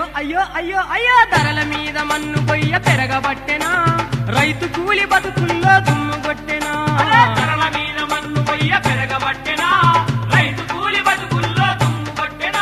అయ్యో అయ్యో అయ్యో ధరల మీద మన్ను పొయ్య పెరగబట్టెనా రైతు కూలి బతుకుల్లో దుమ్ము కొట్టెనా ధరల మీద మన్ను పొయ్య పెరగబట్టెనా రైతు కూలి బతుకుల్లో దుమ్ము కొట్టెనా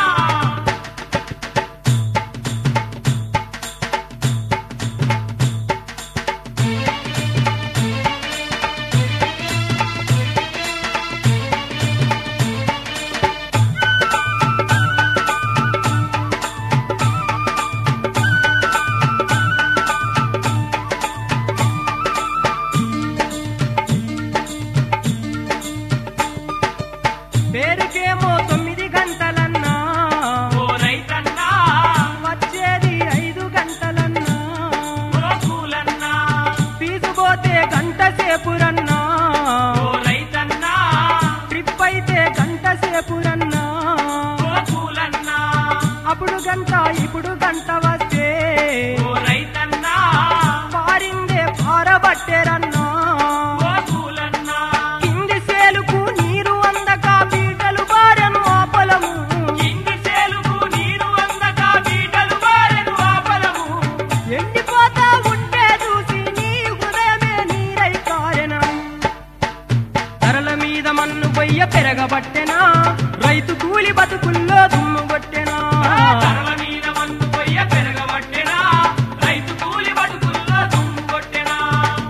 పేరుకేమో తొమ్మిది గంటలన్నా ఓ రైతన్నా వచ్చేది ఐదు గంటలన్నా ఓ కూలన్నా ఫీజు పోతే గంట సేపురన్నా ఓ రైతన్నా ట్రిప్ అయితే గంట సేపురన్నా ఓ కూలన్నా అప్పుడు గంట ఇప్పుడు గంట వస్తే ఓ రైతన్నా పారిందే పారబట్టెరన్నా ఓ కూలన్నా కింది సేలుకు నీరు అందక బీటలు బారెను ఆ పొలము ఇంటి చేలుకు నీరు అందక బీటలు బారెను ఆపలము ఎండిపోతా ఉంటే చూసి నీ హృదయమే నీరై కారెనా ధరల మీద మన్ను పొయ్య పెరగబట్టెనా రైతు కూలి బతుకుల్లో దుమ్ము కొట్టెనా ధరల మీద మన్ను పొయ్య పెరగబట్టెనా రైతు కూలి బతుకుల్లో దుమ్ము కొట్టెనా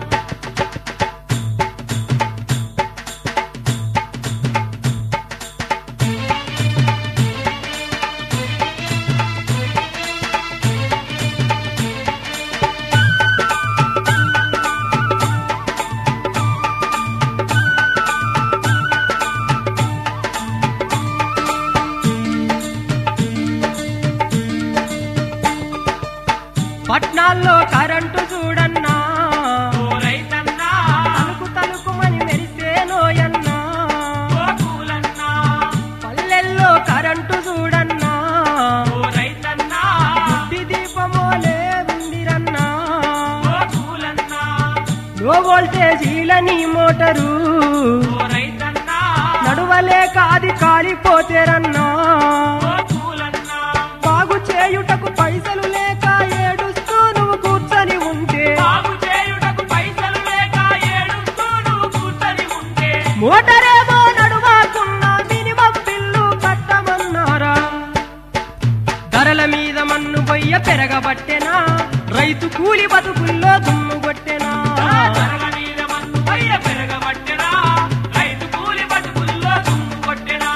పట్నాల్లో కరెంటు చూడన్నా ఓ రైతన్నా తలుకు తలుకుమని మెరిసేనోయన్నా ఓ కూలన్నా పల్లెల్లో కరెంటు చూడన్నా ఓ రైతన్నా బుద్ధి దీపమోలే ఉందిరన్నా ఓ కూలన్నా లో వోల్టేజీల నీ మోటరు ఓ రైతన్నా నడువలేక అది కాలిపోతేరన్నా ఓ కూలన్నా బాగు చేయుటకు పైసలు లేక ఏడుస్తూ నువ్వు కూర్చొని ఉంటే బాగు చేయుటకు పైసలు లేక ఏడుస్తూ నువ్వు కూర్చొని ఉంటే మోటరేమో నడువాకున్నా మినిమం బిల్లు కట్టమన్నారా ధరల మీద మన్ను పొయ్య పెరగబట్టెనా రైతు కూలి బతుకుల్లో దుమ్ము కొట్టెనా ధరల మీద మన్ను పయ్య పెరగబట్టెనా రైతు కూలి బతుకుల్లో దుమ్ము కొట్టెనా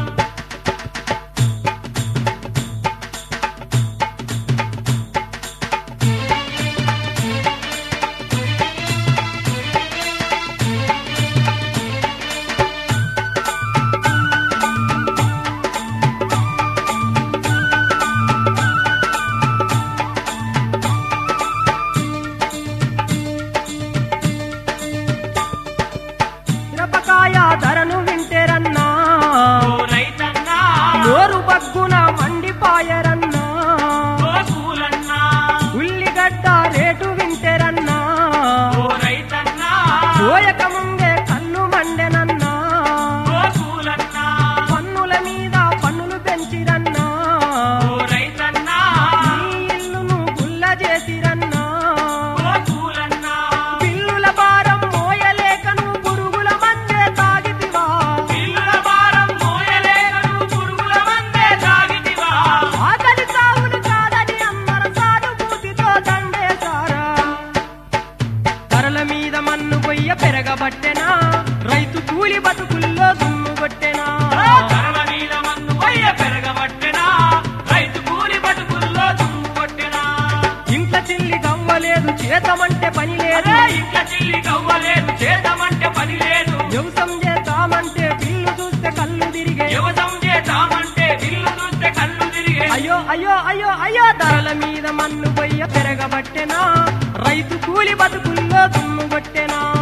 మిరపకాయ ధరను వింటేరన్నా ఓ రైతన్నా నోరు బగ్గున మండిపాయరన్నా ఓ కూలన్నా ఉల్లిగడ్డ రేటు వింటేరన్నా ఓ రైతన్నా పోయక ముందే కన్ను మండెనన్నా ఓ కూలన్నా పన్నుల మీద పన్నులు పెంచిరన్నా ఓ రైతన్నా నీ ఇల్లును గుల్ల చేసిరన్నా ఓ కూలన్నా పిల్లుల భారం మోయలేక నువ్వు పురుగుల మందే తాగితివా పిల్లుల భారం మోయలేక నువ్వు పురుగుల మందే తాగితివా ఆకలి సావులు కాదని అమ్మర సానుభూతితో దండేశారా ధరల మీద మన్ను పొయ్య పెరగబట్టెనా రైతు కూలి బతుకుల్లో దుమ్ము కొట్టెనా ధరల మీద మన్ను పయ్య పెరగబట్టెనా రైతు కూలి బతుకుల్లో దుమ్ము కొట్టెనా ఇంట్లో చిల్లి గవ్వలేదు చేతమంటే పని లేదు అరే ఇంట్లో చిల్లి కవ్వలేదు చేద్దామంటే పని లేదు వ్యవసం చేద్దామంటే బిల్లు చూస్తే కళ్ళు తిరిగే యువతం చేద్దామంటే బిల్లు చూస్తే కళ్ళు తిరిగే అయ్యో అయ్యో అయ్యో అయ్యో ధరల మీద మన్ను పొయ్య పెరగబట్టెనా రైతు కూలి బతుకుల్లో దుమ్ము కొట్టెనా